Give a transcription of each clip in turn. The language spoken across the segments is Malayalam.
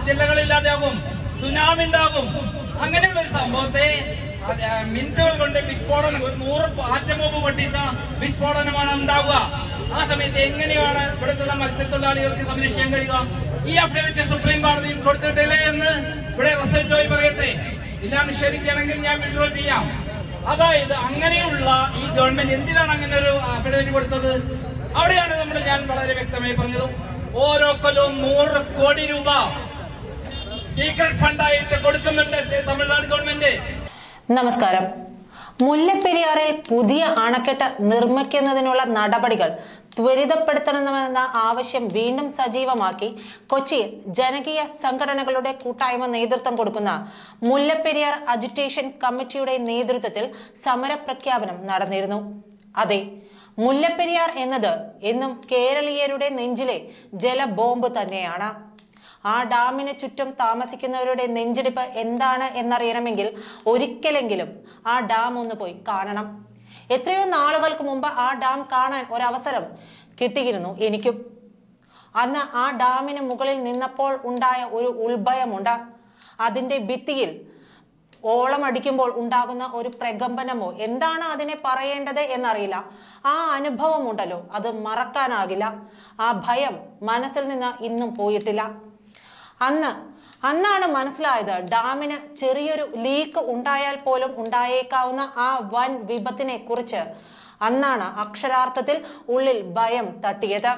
ജില്ലകൾ ഇല്ലാതെയാകും സുനാമി ഉണ്ടാകും അങ്ങനെയുള്ള ഒരു സംഭവത്തെ അത്, ആ, മിനിറ്റുകൾ കൊണ്ട് വിസ്ഫോടനം ഒരു നൂറ് ആറ്റബോംബ് പൊട്ടിച്ച വിസ്ഫോടനമാണ് ഉണ്ടാവുക ആ സമയത്ത് എങ്ങനെയാണ് ഇവിടുത്തെ മത്സ്യത്തൊഴിലാളികൾക്ക് സംരക്ഷിക്കാൻ കഴിയുക ഈ അഫിഡവിറ്റ് സുപ്രീം കോടതിയിൽ കൊടുത്തിട്ടില്ലേ എന്ന് ഇവിടെ റിസൾട്ട് ജോയി പറയട്ടെ ഇല്ല നിഷേധിക്കുകയാണെങ്കിൽ ഞാൻ വിഡ്രോ ചെയ്യാം അതായത് അങ്ങനെയുള്ള ഈ ഗവൺമെന്റ് എന്തിനാണ് അങ്ങനെ ഒരു അഫിഡവിറ്റ് കൊടുത്തത് അവിടെയാണ് നമ്മൾ ഞാൻ വളരെ വ്യക്തമായി പറഞ്ഞത് ഓരോ കൊല്ലവും നൂറ് കോടി രൂപ സീക്രട്ട് ഫണ്ടായിട്ട് കൊടുക്കുന്നുണ്ട് തമിഴ്നാട് ഗവൺമെന്റ് നമസ്കാരം മുല്ലപ്പെരിയാറിൽ പുതിയ അണക്കെട്ട് നിർമ്മിക്കുന്നതിനുള്ള നടപടികൾ ത്വരിതപ്പെടുത്തണമെന്ന ആവശ്യം വീണ്ടും സജീവമാക്കി കൊച്ചിയിൽ ജനകീയ സംഘടനകളുടെ കൂട്ടായ്മ നേതൃത്വം കൊടുക്കുന്ന മുല്ലപ്പെരിയാർ അജിറ്റേഷൻ കമ്മിറ്റിയുടെ നേതൃത്വത്തിൽ സമരപ്രഖ്യാപനം നടന്നിരുന്നു അതെ മുല്ലപ്പെരിയാർ എന്നത് എന്നും കേരളീയരുടെ നെഞ്ചിലെ ജലബോംബ് തന്നെയാണ് ആ ഡാമിന് ചുറ്റും താമസിക്കുന്നവരുടെ നെഞ്ചിടിപ്പ് എന്താണ് എന്നറിയണമെങ്കിൽ ഒരിക്കലെങ്കിലും ആ ഡാം ഒന്ന് പോയി കാണണം എത്രയോ നാളുകൾക്ക് മുമ്പ് ആ ഡാം കാണാൻ ഒരവസരം കിട്ടിയിരുന്നു എനിക്കും അന്ന് ആ ഡാമിന് മുകളിൽ നിന്നപ്പോൾ ഉണ്ടായ ഒരു ഉൾഭയമുണ്ട് അതിന്റെ ഭിത്തിയിൽ ഓളം അടിക്കുമ്പോൾ ഉണ്ടാകുന്ന ഒരു പ്രകമ്പനമോ എന്താണ് അതിനെ പറയേണ്ടത് എന്നറിയില്ല ആ അനുഭവം ഉണ്ടല്ലോ അത് മറക്കാനാകില്ല ആ ഭയം മനസ്സിൽ നിന്ന് ഇന്നും പോയിട്ടില്ല അന്ന് അന്നാണ് മനസ്സിലായത് ഡാമിന് ചെറിയൊരു ലീക്ക് ഉണ്ടായാൽ പോലും ഉണ്ടായേക്കാവുന്ന ആ വൻ വിപത്തിനെ കുറിച്ച് അന്നാണ് അക്ഷരാർത്ഥത്തിൽ ഉള്ളിൽ ഭയം തട്ടിയത്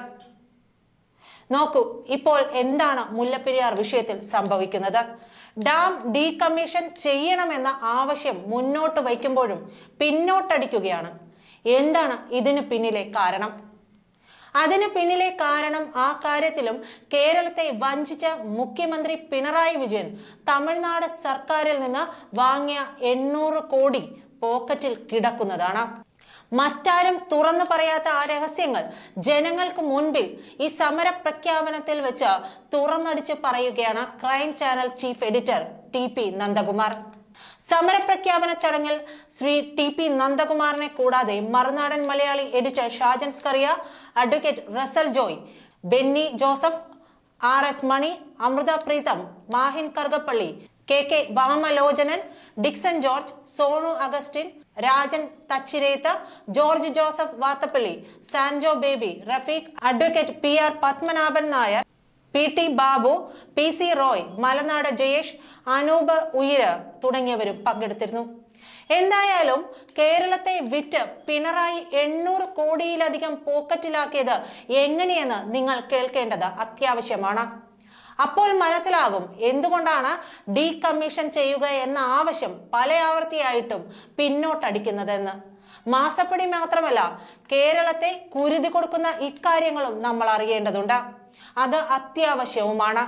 നോക്കൂ ഇപ്പോൾ എന്താണ് മുല്ലപ്പെരിയാർ വിഷയത്തിൽ സംഭവിക്കുന്നത് ഡാം ഡീകമ്മീഷൻ ചെയ്യണമെന്ന ആവശ്യം മുന്നോട്ട് വയ്ക്കുമ്പോഴും പിന്നോട്ടടിക്കുകയാണ് എന്താണ് ഇതിന് പിന്നിലെ കാരണം അതിന് പിന്നിലെ കാരണം ആ കാര്യത്തിലും കേരളത്തെ വഞ്ചിച്ച മുഖ്യമന്ത്രി പിണറായി വിജയൻ തമിഴ്നാട് സർക്കാരിൽ നിന്ന് വാങ്ങിയ എണ്ണൂറ് കോടി പോക്കറ്റിൽ കിടക്കുന്നതാണ് മറ്റാരും തുറന്നു പറയാത്ത ആ രഹസ്യങ്ങൾ ജനങ്ങൾക്ക് മുൻപിൽ ഈ സമര പ്രഖ്യാപനത്തിൽ വെച്ച് തുറന്നടിച്ച് പറയുകയാണ് crime channel chief editor T P Nandakumar സമരപ്രഖ്യാപന ചടങ്ങിൽ ശ്രീ ടി പി നന്ദകുമാറിനെ കൂടാതെ Marunadan Malayali editor Shajan Skaria advocate Russel Joy Benny Joseph R S Mani Amritha Preetham Mahin Kargappally K K Vamalochanan Dixon George Sonu Augustine Rajan Thachirethu George Joseph Vathappally Sanjo Baby Rafeeq advocate P R Padmanabhan Nair P T Babu P C Roy Malanad Jayesh Anoop ഉയിര് തുടങ്ങിയവരും പങ്കെടുത്തിരുന്നു എന്തായാലും കേരളത്തെ വിറ്റ് പിണറായി എണ്ണൂറ് കോടിയിലധികം പോക്കറ്റിലാക്കിയത് എങ്ങനെയെന്ന് നിങ്ങൾ കേൾക്കേണ്ടത് അത്യാവശ്യമാണ് അപ്പോൾ മനസ്സിലാകും എന്തുകൊണ്ടാണ് ഡീകമ്മീഷൻ ചെയ്യുക എന്ന ആവശ്യം പല ആവർത്തിയായിട്ടും പിന്നോട്ടടിക്കുന്നതെന്ന് മാസപ്പടി മാത്രമല്ല കേരളത്തെ കുരുതി കൊടുക്കുന്ന ഇക്കാര്യങ്ങളും നമ്മൾ അറിയേണ്ടതുണ്ട് അത് അത്യാവശ്യവുമാണ്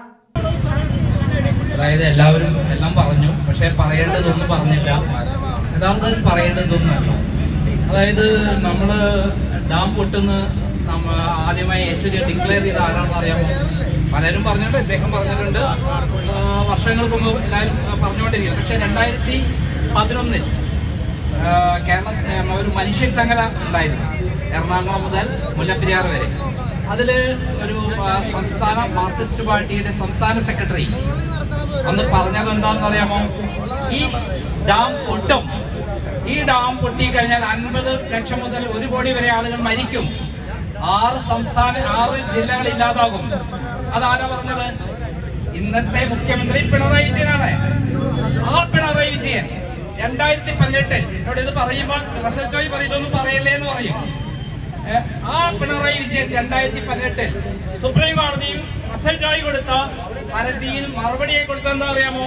അതായത് എല്ലാവരും എല്ലാം പറഞ്ഞു പക്ഷെ പറയേണ്ടതൊന്നും പറഞ്ഞില്ല യഥാർത്ഥത്തിൽ പറയേണ്ടതൊന്നുമല്ല അതായത് നമ്മള് ഡാം പൊട്ടുന്ന നമ്മ ആദ്യമായി ഏറ്റവും ഡിക്ലെയർ ചെയ്ത ആരാണെന്ന് അറിയാമോ പലരും പറഞ്ഞിട്ടുണ്ട് ഇദ്ദേഹം പറഞ്ഞിട്ടുണ്ട് ആ, വർഷങ്ങൾക്ക് മുമ്പ് എല്ലാവരും പറഞ്ഞുകൊണ്ടിരിക്കുന്നു പക്ഷെ രണ്ടായിരത്തി പതിനൊന്നിൽ കേരള ആ, ഒരു മനുഷ്യ ചങ്ങല ഉണ്ടായിരുന്നു എറണാകുളം മുതൽ മുല്ലപ്പെരിയാർ വരെ അതില് ഒരു ആ, സംസ്ഥാന മാർക്സിസ്റ്റ് പാർട്ടിയുടെ സംസ്ഥാന സെക്രട്ടറി അന്ന് പറഞ്ഞത് എന്താണെന്ന് അറിയാമോ ഈ ഡാം പൊട്ടും ഈ ഡാം പൊട്ടിക്കഴിഞ്ഞാൽ അൻപത് ലക്ഷം മുതൽ ഒരു കോടി വരെ ആളുകൾ മരിക്കും ആറ് സംസ്ഥാന ആറ് ജില്ലകൾ ഇല്ലാതാകും അതാരാ പറഞ്ഞത് ഇന്നത്തെ മുഖ്യമന്ത്രി പിണറായി വിജയനാണ് ആ പിണറായി വിജയൻ രണ്ടായിരത്തി പതിനെട്ട് എന്നോട് ഇത് പറയുമ്പോൾ റസൽ ജോയ് പറയും ഇതൊന്നും പറയല്ലേ എന്ന് പറയും ഏ, ആ പിണറായി വിജയൻ രണ്ടായിരത്തി പതിനെട്ടിൽ സുപ്രീം കോടതിയിൽ റസൽ ജോയ് കൊടുത്ത ഹർജിയിൽ മറുപടിയായി കൊടുത്ത എന്താ അറിയാമോ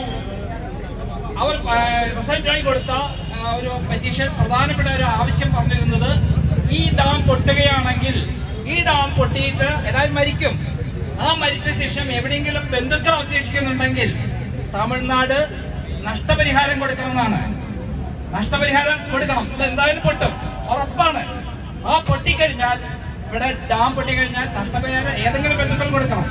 അവർ ആ, റസൽ ജോയ് കൊടുത്ത ആ, ഒരു പെറ്റീഷൻ പ്രധാനപ്പെട്ട ഒരു ആവശ്യം പറഞ്ഞിരുന്നത് ഈ ഡാം പൊട്ടുകയാണെങ്കിൽ ഈ ഡാം പൊട്ടിയിട്ട് എല്ലാവരും മരിക്കും ആ മരിച്ച ശേഷം എവിടെയെങ്കിലും ബന്ധുക്കൾ അവശേഷിക്കുന്നുണ്ടെങ്കിൽ തമിഴ്നാട് നഷ്ടപരിഹാരം കൊടുക്കണമെന്നാണ് നഷ്ടപരിഹാരം കൊടുക്കണം ഇത് എന്തായാലും പൊട്ടും ഉറപ്പാണ് ആ പൊട്ടിക്കഴിഞ്ഞാൽ ഇവിടെ ഡാം പൊട്ടിക്കഴിഞ്ഞാൽ നഷ്ടപരിഹാരം ഏതെങ്കിലും ബന്ധുക്കൾ കൊടുക്കണം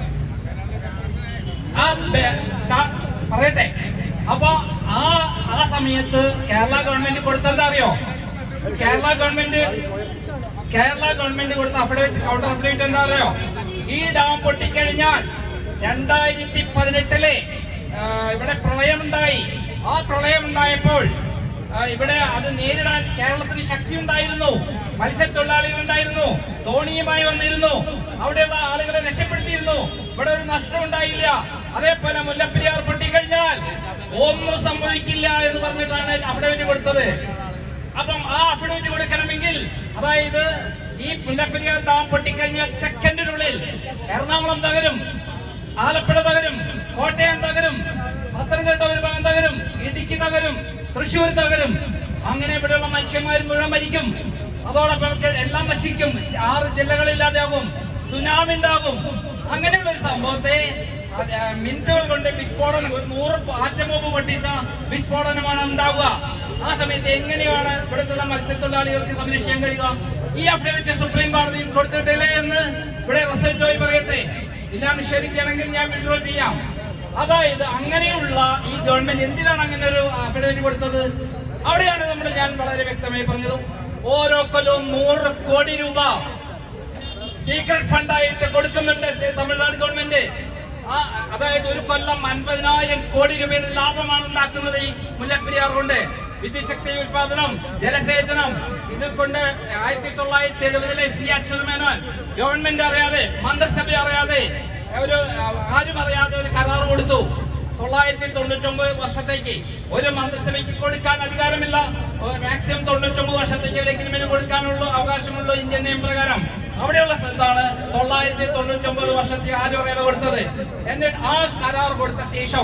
ആ ബെ- ഡാ- പറയട്ടെ അപ്പൊ ആ ആ സമയത്ത് കേരള ഗവൺമെന്റ് കൊടുത്തെന്താ അറിയോ കേരള ഗവൺമെന്റ് കേരള ഗവൺമെന്റ് കൊടുത്ത അഫിഡവിറ്റ് കൗണ്ടർ അഫിഡവിറ്റ് എന്താ അറിയോ ഈ ഡാം പൊട്ടിക്കഴിഞ്ഞാൽ രണ്ടായിരത്തി പതിനെട്ടിലെ ഇവിടെ പ്രളയമുണ്ടായി ആ പ്രളയമുണ്ടായപ്പോൾ ആ, ഇവിടെ അത് നേരിടാൻ കേരളത്തിന് ശക്തി ഉണ്ടായിരുന്നു മത്സ്യത്തൊഴിലാളികൾ ഉണ്ടായിരുന്നു തോണിയുമായി വന്നിരുന്നു അവിടെയുള്ള ആളുകളെ രക്ഷപ്പെടുത്തിയിരുന്നു ഇവിടെ ഒരു നഷ്ടം ഉണ്ടായില്ല അതേപോലെ മുല്ലപ്പെരിയാർ പൊട്ടിക്കഴിഞ്ഞാൽ ഒന്നും സംഭവിക്കില്ല എന്ന് പറഞ്ഞിട്ടാണ് അഫിഡവിറ്റ് കൊടുത്തത് അപ്പം ആ അഫിഡവിറ്റ് കൊടുക്കണമെങ്കിൽ അതായത് ഈ മുല്ലപ്പെരിയാർ ഡാം പൊട്ടിക്കഴിഞ്ഞാൽ സെക്കൻഡിനുള്ളിൽ എറണാകുളം തകരും ആലപ്പുഴ തകരും കോട്ടയം തകരും പത്തനംതിട്ട ഒരു ഭാഗം തകരും ഇടുക്കി തകരും തൃശ്ശൂർ തകരും അങ്ങനെ ഇവിടെയുള്ള മനുഷ്യന്മാർ മുഴുവൻ മരിക്കും അതോടൊപ്പം ഒക്കെ എല്ലാം നശിക്കും ആറ് ജില്ലകളില്ലാതെയാകും സുനാമി ഉണ്ടാകും അങ്ങനെയുള്ള ഒരു സംഭവത്തെ അത് മിനിറ്റുകൾ കൊണ്ട് വിസ്ഫോടനം ഒരു നൂറ് ആറ്റബോംബ് പൊട്ടിച്ച വിസ്ഫോടനമാണ് ഉണ്ടാവുക ആ സമയത്ത് എങ്ങനെയാണ് ഇവിടുത്തെ മത്സ്യത്തൊഴിലാളികൾക്ക് സംരക്ഷിക്കാൻ കഴിയുക ഈ അഫിഡവിറ്റ് സുപ്രീം കോടതിയിൽ കൊടുത്തിട്ടില്ലേ എന്ന് ഇവിടെ റിസൾട്ട് പോയി പറയട്ടെ ഇല്ല നിഷേധിക്കുകയാണെങ്കിൽ ഞാൻ വിഡ്രോ ചെയ്യാം അതായത് അങ്ങനെയുള്ള ഈ ഗവൺമെന്റ് എന്തിനാണ് അങ്ങനെ ഒരു അഫിഡവിറ്റ് കൊടുത്തത് അവിടെയാണ് നമ്മൾ ഞാൻ വളരെ വ്യക്തമായി പറഞ്ഞത് ഓരോ കൊല്ലവും നൂറ് കോടി രൂപ സീക്രട്ട് ഫണ്ടായിട്ട് കൊടുക്കുന്നുണ്ട് തമിഴ്നാട് ഗവൺമെന്റ് ആ അതായത് ഒരു കൊല്ലം അൻപതിനായിരം കോടി രൂപയുടെ ലാഭമാണ് ഉണ്ടാക്കുന്നത് ഈ മുല്ലപ്പെരിയാർ കൊണ്ട് വിദ്യുത് ശക്തി ഉൽപാദനം ജലസേചനം ഇത് കൊണ്ട് ആയിരത്തി തൊള്ളായിരത്തി എഴുപതിലെ സി അച്യുതമേനോൻ ഗവൺമെന്റ് അറിയാതെ മന്ത്രിസഭ അറിയാതെ ഒരു ആരും അറിയാതെ ഒരു കരാർ കൊടുത്തു തൊള്ളായിരത്തി തൊണ്ണൂറ്റൊമ്പത് വർഷത്തേക്ക് ഒരു മന്ത്രിസഭയ്ക്ക് കൊടുക്കാൻ അധികാരമില്ല മാക്സിമം തൊണ്ണൂറ്റൊമ്പത് വർഷത്തേക്ക് ഒരു എഗ്രിമെന്റ് കൊടുക്കാനുള്ള അവകാശമുള്ള ഇന്ത്യൻ നിയമം പ്രകാരം അവിടെയുള്ള സ്ഥലത്താണ് തൊള്ളായിരത്തി തൊണ്ണൂറ്റൊമ്പത് വർഷത്തെ ആരും അറിയാതെ കൊടുത്തത് എന്നിട്ട് ആ കരാർ കൊടുത്ത ശേഷം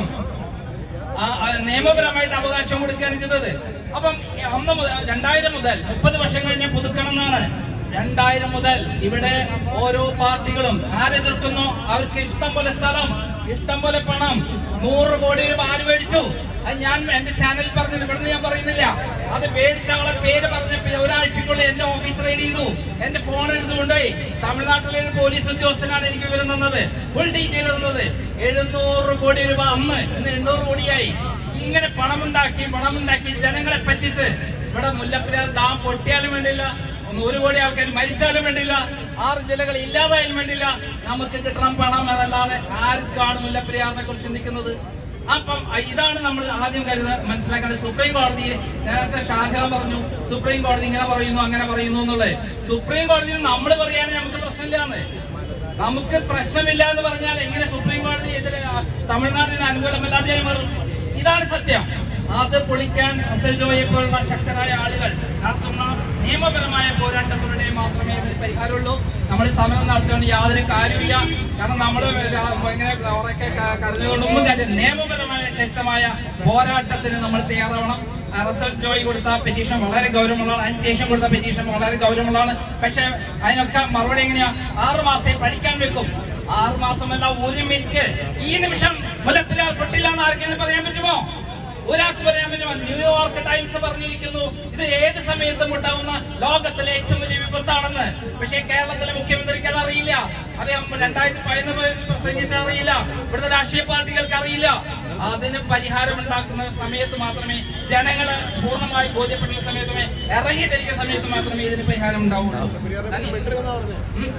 ആ, ആ, നിയമപരമായിട്ട് അവകാശം കൊടുക്കുകയാണ് ചെയ്തത് അപ്പം അന്ന് മുതൽ രണ്ടായിരം മുതൽ മുപ്പത് വർഷം കഴിഞ്ഞ് പുതുക്കണം എന്നാണ് രണ്ടായിരം മുതൽ ഇവിടെ ഓരോ പാർട്ടികളും ആരെതിർക്കുന്നു അവർക്ക് ഇഷ്ടം പോലെ സ്ഥലം ഇഷ്ടം പോലെ പണം നൂറ് കോടി രൂപ ആര് മേടിച്ചു അത് ഞാൻ എന്റെ ചാനലിൽ പറഞ്ഞിട്ട് ഇവിടുന്ന് ഞാൻ പറയുന്നില്ല അത് മേടിച്ച ആളെ പേര് പറഞ്ഞപ്പോൾ ഒരാഴ്ചക്കുള്ളിൽ എന്റെ ഓഫീസ് റെയ്ഡ് ചെയ്തു എന്റെ ഫോൺ എടുത്തുകൊണ്ടുപോയി തമിഴ്നാട്ടിലെ ഒരു പോലീസ് ഉദ്യോഗസ്ഥനാണ് എനിക്ക് വിവരം തന്നത് ഫുൾ ഡീറ്റെയിൽ തന്നത് എഴുന്നൂറ് കോടി രൂപ അന്ന് ഇന്ന് എണ്ണൂറ് കോടിയായി ഇങ്ങനെ പണമുണ്ടാക്കി പണമുണ്ടാക്കി ജനങ്ങളെ പറ്റിച്ച് ഇവിടെ മുല്ലപ്പെരിയാർ ഡാം പൊട്ടിയാലും വേണ്ടില്ല ഒന്ന് ഒരു കോടി ആൾക്കാർ മരിച്ചാലും വേണ്ടില്ല ആറ് ജില്ലകൾ ഇല്ലാതായാലും വേണ്ടില്ല നമുക്ക് കിട്ടണം പണം എന്നല്ലാതെ ആർക്കാണ് മുല്ലപ്പെരിയാറിനെ കുറിച്ച് ചിന്തിക്കുന്നത് അപ്പം അ- ഇതാണ് നമ്മൾ ആദ്യം കരുത മനസ്സിലാക്കേണ്ടത് സുപ്രീം കോടതി നേരത്തെ ഷാജഹാൻ പറഞ്ഞു സുപ്രീം കോടതി ഇങ്ങനെ പറയുന്നു അങ്ങനെ പറയുന്നു എന്നുള്ളത് സുപ്രീം കോടതിയിൽ നമ്മൾ പറയുകയാണെങ്കിൽ നമുക്ക് പ്രശ്നമില്ലാന്ന് നമുക്ക് പ്രശ്നമില്ല എന്ന് പറഞ്ഞാൽ എങ്ങനെ സുപ്രീം കോടതി എതിരെ ആ, തമിഴ്നാടിന് അനുകൂലമല്ലാതെ മാറും ഇതാണ് സത്യം അത് പൊളിക്കാൻ എസ് എൽ ജോയെ പോലുള്ള ശക്തരായ ആളുകൾ നടത്തുന്ന നിയമപരമായ പോരാട്ടത്തിലൂടെ മാത്രമേ ഇതിന് പരിഹാരമുള്ളൂ നമ്മൾ സമരം നടത്തുകൊണ്ട് യാതൊരു കാര്യമില്ല കാരണം നമ്മൾ ഇങ്ങനെ ഉറക്കെ ക- കരഞ്ഞുകൊണ്ടൊന്നും കാര്യം നിയമപരമായ ശക്തമായ പോരാട്ടത്തിന് നമ്മൾ തയ്യാറാവണം റിസൾട്ട് ജോയി കൊടുത്ത പെറ്റീഷൻ വളരെ ഗൗരവമുള്ളതാണ് അതിനുശേഷം കൊടുത്ത പെറ്റീഷൻ വളരെ ഗൗരവമുള്ളതാണ് പക്ഷെ അതിനൊക്കെ മറുപടി എങ്ങനെയാ ആറ് മാസത്തെ പഠിക്കാൻ വെക്കും ആറ് മാസമല്ല ഒരു മിനിറ്റ് ഈ നിമിഷം മുല്ലപ്പെരിയാർ പൊട്ടില്ല എന്ന് ആർക്കെങ്കിലും പറയാൻ പറ്റുമോ ഒരാൾക്ക് പറയാൻ പറ്റുമോ ന്യൂയോർക്ക് ടൈംസ് പറഞ്ഞിരിക്കുന്നു ഇത് ഏത് സമയത്തും ഉണ്ടാവുന്ന ലോകത്തിലെ ഏറ്റവും വലിയ വിപത്താണെന്ന് പക്ഷേ കേരളത്തിലെ മുഖ്യമന്ത്രിക്ക് അത് അറിയില്ല അദ്ദേഹം രണ്ടായിരത്തി പതിനൊന്ന് പ്രസംഗിച്ച അറിയില്ല ഇവിടുത്തെ രാഷ്ട്രീയ പാർട്ടികൾക്ക് അറിയില്ല അതിന് പരിഹാരം ഉണ്ടാക്കുന്ന സമയത്ത് മാത്രമേ ജനങ്ങള് പൂർണ്ണമായി ബോധ്യപ്പെടുന്ന സമയത്തുമേ ഇറങ്ങിത്തിരിക്കുന്ന സമയത്ത് മാത്രമേ ഇതിന് പരിഹാരം ഉണ്ടാവുള്ളൂ നന്ദി. ഉം.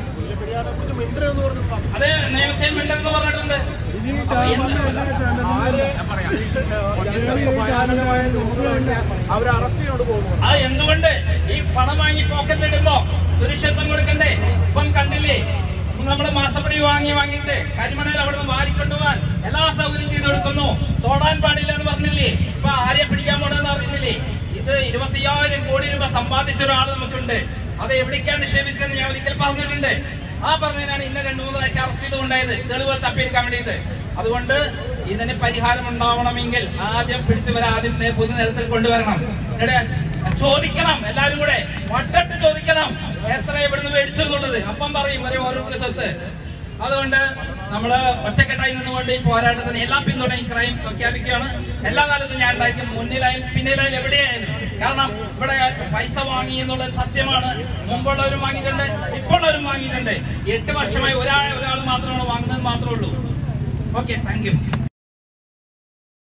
അത് നിയമസേന മിണ്ടെന്ന് പറഞ്ഞിട്ടുണ്ട് അപ്പൊ എന്ത്- അവരെ അറസ്റ്റ് ചെയ്തോണ്ട് പോകുന്നു ആ എന്തുകൊണ്ട് ഈ പണം വാങ്ങി പോക്കറ്റിലിടുമ്പോ സുരക്ഷിതത്വം കൊടുക്കണ്ടേ ഇപ്പം കണ്ടില്ലേ നമ്മള് മാസപ്പടി വാങ്ങി വാങ്ങിയിട്ട് കരിമണയിൽ അവിടെ നിന്ന് വാരിക്കൊണ്ടുപോകാൻ എല്ലാ സൗകര്യം ചെയ്തു കൊടുക്കുന്നു തൊടാൻ പാടില്ല എന്ന് പറഞ്ഞില്ലേ ഇപ്പൊ ആരെ പിടിക്കാൻ പോണെന്ന് അറിയുന്നില്ലേ ഇത് ഇരുപത്തിയായിരം കോടി രൂപ സമ്പാദിച്ച ഒരാൾ നമുക്കുണ്ട് അത് എവിടേക്കാണ് നിക്ഷേപിച്ചതെന്ന് ഞാൻ ഒരിക്കൽ പറഞ്ഞിട്ടുണ്ട് ആ പറഞ്ഞതിനാണ് ഇന്ന് രണ്ടു മൂന്ന് പ്രാവശ്യം അറസ്റ്റ് ചെയ്തുകൊണ്ടായത് തെളിവുകൾ തപ്പിയെടുക്കാൻ വേണ്ടിയിട്ട് അതുകൊണ്ട് ഇതിന് പരിഹാരം ഉണ്ടാവണമെങ്കിൽ ആദ്യം പിടിച്ചവരെ ആദ്യം നേ- പൊതു നിരത്തിൽ കൊണ്ടുവരണം എന്നിട്ട് ചോദിക്കണം എല്ലാരും കൂടെ വട്ടട്ട് ചോദിക്കണം എത്ര ഇവിടുന്ന് മേടിച്ചു എന്നുള്ളത് അപ്പം പറയും ഒരു ഓരോരുത്തരുടെ സ്വത്ത് അതുകൊണ്ട് നമ്മള് ഒറ്റക്കെട്ടായി നിന്നുകൊണ്ട് ഈ പോരാട്ടത്തിന് എല്ലാ പിന്തുണയും ക്രൈം പ്രഖ്യാപിക്കുകയാണ് എല്ലാ കാലത്തും ഞാൻ ഉണ്ടായിരിക്കും മുന്നിലായും പിന്നിലായും എവിടെയായാലും കാരണം ഇവിടെ പൈസ വാങ്ങി എന്നുള്ളത് സത്യമാണ് മുമ്പുള്ളവരും വാങ്ങിയിട്ടുണ്ട് ഇപ്പോഴുള്ളവരും വാങ്ങിയിട്ടുണ്ട് എട്ട് വർഷമായി ഒരാൾ ഒരാൾ മാത്രമാണ് വാങ്ങുന്നത് മാത്രമേ ഉള്ളൂ ഓക്കെ താങ്ക് യു